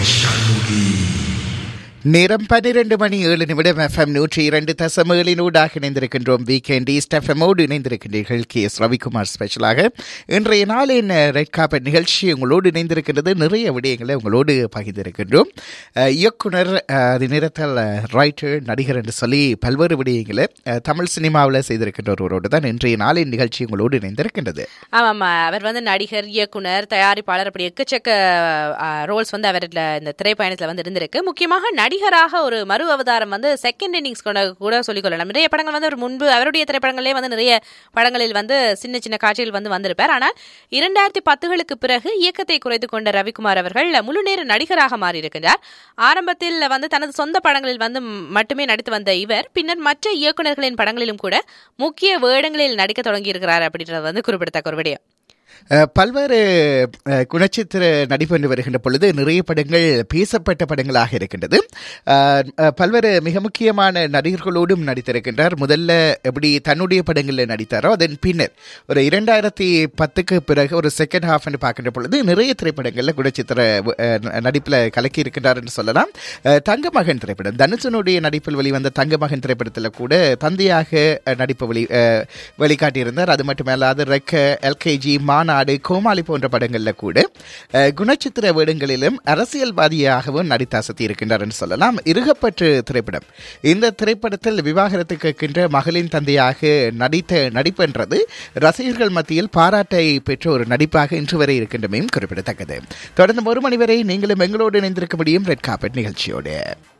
நேரம் பன்னிரண்டு மணி ஏழு நிமிடம் எஃப்எம் நூற்றி இரண்டு தசமகளினூடாக இணைந்திருக்கின்றோம் வீக்கெண்ட் ஈஸ்ட் எஃப்எம்மோடு இணைந்திருக்கின்றீர்கள் கே எஸ் ரவிக்குமார் ஸ்பெஷலாக இன்றைய நாளின் ரெட் காப்பட் நிகழ்ச்சி உங்களோடு இணைந்திருக்கின்றது நிறைய விடயங்களை உங்களோடு பகிர்ந்திருக்கின்றோம் அஹ், இயக்குனர் அஹ், அது நிறத்தல் ரைட்டர் நடிகர் என்று சொல்லி பல்வேறு விடயங்களை அஹ், தமிழ் சினிமாவில் செய்திருக்கின்ற ஒருவரோடு தான் இன்றைய நாளின் நிகழ்ச்சி உங்களோடு இணைந்திருக்கின்றது ஆமாம் அவர் வந்து நடிகர் இயக்குனர் தயாரிப்பாளர் அப்படி எக்கச்சக்க ரோல்ஸ் வந்து அவரில் இந்த திரைப்பயணத்தில் வந்து இருந்திருக்கு முக்கியமாக நடிகராக ஒரு மறு அவதாரம் வந்து செகண்ட் இன்னிங்ஸ் கூட கூட சொல்லிக்கொள்ளலாம் நிறைய படங்கள் வந்து அவர் முன்பு அவருடைய திரைப்படங்களே வந்து நிறைய படங்களில் வந்து சின்ன சின்ன காட்சிகள் வந்து வந்திருப்பார் ஆனால் இரண்டாயிரத்தி பத்துகளுக்கு பிறகு இயக்கத்தை குறைத்து கொண்ட ரவிக்குமார் அவர்கள் முழுநேர நடிகராக மாறியிருக்கிறார் ஆரம்பத்தில் வந்து தனது சொந்த படங்களில் வந்து மட்டுமே நடித்து வந்த இவர் பின்னர் மற்ற இயக்குனர்களின் படங்களிலும் கூட முக்கிய வேடங்களில் நடிக்க தொடங்கியிருக்கிறார் அப்படின்றது வந்து குறிப்பிடத்தக்க ஒரு விடயம் அஹ், பல்வேறு அஹ், குணச்சித்திர நடிப்பு வருகின்ற பொழுது நிறைய படங்கள் பேசப்பட்ட படங்களாக இருக்கின்றது அஹ், அஹ், பல்வேறு மிக முக்கியமான நடிகர்களோடும் நடித்திருக்கின்றார் முதல்ல எப்படி தன்னுடைய படங்களில் நடித்தாரோ அதன் பின்னர் ஒரு இரண்டாயிரத்தி பத்துக்கு பிறகு ஒரு செகண்ட் ஹாஃப் பார்க்கின்ற பொழுது நிறைய திரைப்படங்களில் குணச்சித்திர அஹ், நடிப்பில் கலக்கி இருக்கின்றார் என்று சொல்லலாம் அஹ், தங்கமகன் திரைப்படம் தனுஷனுடைய நடிப்பில் வெளிவந்த தங்கமகன் திரைப்படத்தில் கூட தந்தையாக அஹ், நடிப்பு வெளி அஹ், வெளிக்காட்டியிருந்தார் அது மட்டுமல்லாது ரெக்க எல்கேஜி மாநாடு கோமாளி போன்ற படங்களில் கூட அஹ், குணச்சித்திர வேடங்களிலும் அரசியல்வாதியாகவும் நடித்து அசத்தி இருக்கின்றார் என்று சொல்லலாம் இருகப்பற்று திரைப்படம் இந்த திரைப்படத்தில் விவாகரத்து கேட்கின்ற மகளின் தந்தையாக நடித்த நடிப்புன்றது ரசிகர்கள் மத்தியில் பாராட்டை பெற்ற ஒரு நடிப்பாக இன்று வரை இருக்கின்றமையும் குறிப்பிடத்தக்கது தொடர்ந்து ஒரு மணி வரை நீங்களும் எங்களோடு இணைந்திருக்க முடியும் ரெட் காப்பெட் நிகழ்ச்சியோடு